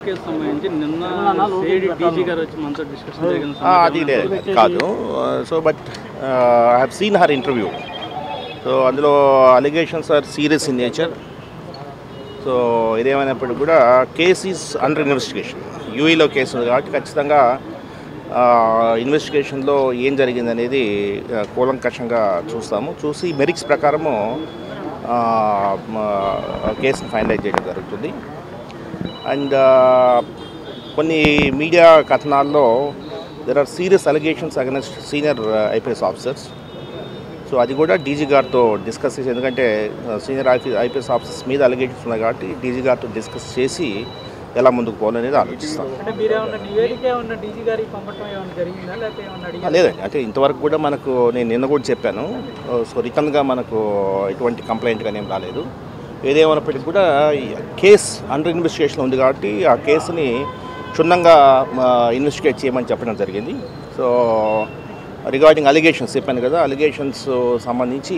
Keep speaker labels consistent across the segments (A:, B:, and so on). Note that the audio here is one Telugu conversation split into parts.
A: కేసు సంబంధించి నిన్న సిఐడి డీజీ గారు వచ్చి మనతో డిస్కషన్ జరిగిన
B: ఆ, అది లేదు కాదు so but I have seen her interview so అందులో allegations are serious in nature so ఇదేమైనప్పటికీ కూడా కేస్ ఈజ్ అండర్ ఇన్వెస్టిగేషన్ యూఈలో కేసు ఉంది కాబట్టి ఖచ్చితంగా ఇన్వెస్టిగేషన్లో ఏం జరిగింది అనేది ఆ, కూలంకషంగా చూస్తాము చూసి మెరిక్స్ ప్రకారము ఆ, మ- కేసును ఫైనలైజ్ చేయడం జరుగుతుంది అండ్ కొన్ని మీడియా కథనాల్లో there are serious allegations against senior IPS officers so అది కూడా డీజీ గారితో డిస్కస్ చేసి ఎందుకంటే సీనియర్ ఐపీ ఐపీఎస్ ఆఫీసర్స్ మీద అలిగేషన్స్ ఉన్నాయి కాబట్టి డీజీ గారితో డిస్కస్ చేసి ఎలా ముందుకు పోవాలనేది ఆలోచిస్తాం
C: అంటే మీరేమన్నా నివేదిక ఏమన్నా డీజీ గారికి పంపటం ఏమన్నా జరిగిందా లేకపోతే ఏమన్నా
B: ఆ,
C: అడిగారా?
B: లేదండి అంటే ఇంతవరకు కూడా మనకు నేను నిన్న కూడా చెప్పాను సో రిటర్న్గా మనకు ఎటువంటి కంప్లైంట్ కానీ ఏం రాలేదు ఏదేమైనప్పటికీ కూడా ఈ కేస్ అండర్ ఇన్వెస్టిగేషన్ ఉంది కాబట్టి ఆ కేసుని క్షుణ్ణంగా ఇన్వెస్టిగేట్ చేయమని చెప్పడం జరిగింది సో రిగార్డింగ్ అలిగేషన్స్ చెప్పాను కదా అలిగేషన్స్ సంబంధించి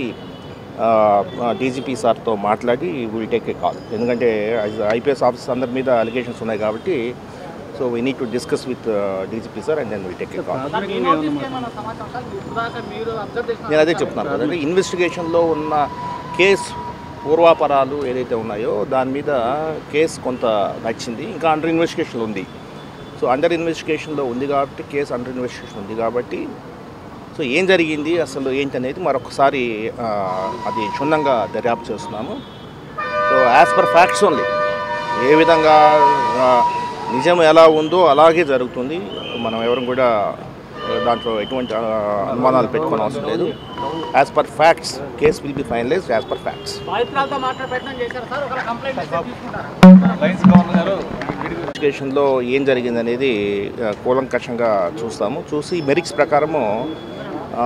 B: డీజీపీ సార్తో మాట్లాడి విల్ టేక్ ఏ కాల్ ఎందుకంటే ఐపీఎస్ ఆఫీసర్స్ అందరి మీద అలిగేషన్స్ ఉన్నాయి కాబట్టి so we need to discuss with DGP sir and then will take a call
A: ప్రాథమికంగా ఏమన్నా
C: ఏమన్నా సమాచారం సార్ ఇప్పటిదాకా మీరు అబ్జర్వ్ చేసిన
B: నేను అదే చెప్తున్నాను కదండి ఇన్వెస్టిగేషన్లో ఉన్న కేసు పూర్వాపరాలు ఏదైతే ఉన్నాయో దాని మీద కేసు కొంత నచ్చింది ఇంకా అండర్ ఇన్వెస్టిగేషన్ ఉంది సో అండర్ ఇన్వెస్టిగేషన్లో ఉంది కాబట్టి కేసు అండర్ ఇన్వెస్టిగేషన్ ఉంది కాబట్టి సో ఏం జరిగింది అసలు ఏంటనేది మరొకసారి ఆ, అది క్షుణ్ణంగా దర్యాప్తు చేస్తున్నాము so as per facts only ఏ విధంగా ఆ, నిజం ఎలా ఉందో అలాగే జరుగుతుంది మనం ఎవరం కూడా దాంట్లో ఎటువంటి ఆ, అనుమానాలు పెట్టుకోని అవసరం లేదు as per facts case will be finalised as per facts
C: బాధితురాలతో మాట్లాడే ప్రయత్నం చేశారు సార్ ఒక కంప్లైంట్ ఇస్తే తీసుకుంటారా
B: ఇన్వెస్టిగేషన్లో ఏం జరిగింది అనేది ఆ, కూలంకషంగా చూస్తాము చూసి మెరిక్స్ ప్రకారము ఆ,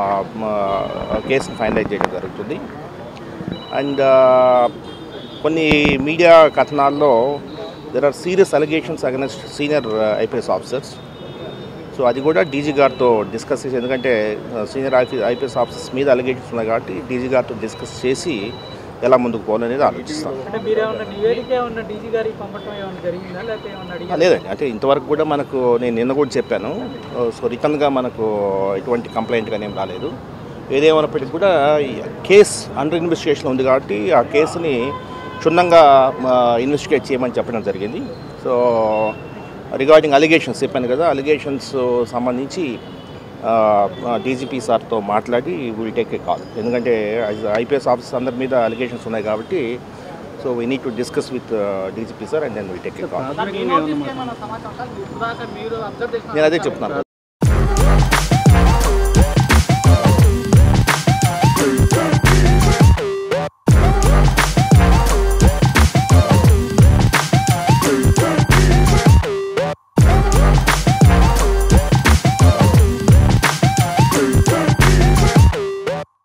B: మ- కేసును ఫైనలైజ్ చేయడం జరుగుతుంది అండ్ కొన్ని మీడియా కథనాల్లో there are serious allegations against senior IPS officers so అది కూడా డీజీ గారితో డిస్కస్ చేసి ఎందుకంటే సీనియర్ ఐపీ ఐపీఎస్ ఆఫీసర్స్ మీద అలిగేషన్స్ ఉన్నాయి కాబట్టి డీజీ గారితో డిస్కస్ చేసి ఎలా ముందుకు పోవాలనేది ఆలోచిస్తాం
C: అంటే మీరేమన్నా నివేదిక ఏమన్నా డీజీ గారికి పంపటం ఏమన్నా జరిగిందా లేకపోతే ఏమన్నా
B: ఆ,
C: అడిగారా?
B: లేదండి అంటే ఇంతవరకు కూడా మనకు నేను నిన్న కూడా చెప్పాను సో రిటర్న్గా మనకు ఎటువంటి కంప్లైంట్ కానీ ఏం రాలేదు ఏదేమైనప్పటికీ కూడా ఈ కేస్ అండర్ ఇన్వెస్టిగేషన్ ఉంది కాబట్టి ఆ కేసుని క్షుణ్ణంగా ఇన్వెస్టిగేట్ చేయమని చెప్పడం జరిగింది సో రిగార్డింగ్ అలిగేషన్స్ చెప్పాను కదా అలిగేషన్స్ సంబంధించి డీజీపీ సార్తో మాట్లాడి విల్ టేక్ ఏ కాల్ ఎందుకంటే ఐపీఎస్ ఆఫీసర్స్ అందరి మీద అలిగేషన్స్ ఉన్నాయి కాబట్టి so we need to discuss with DGP sir and then will take a call
A: ప్రాథమికంగా ఏమన్నా
C: ఏమన్నా సమాచారం సార్ ఇప్పటిదాకా మీరు అబ్జర్వ్ చేసిన
B: నేను అదే చెప్తున్నాను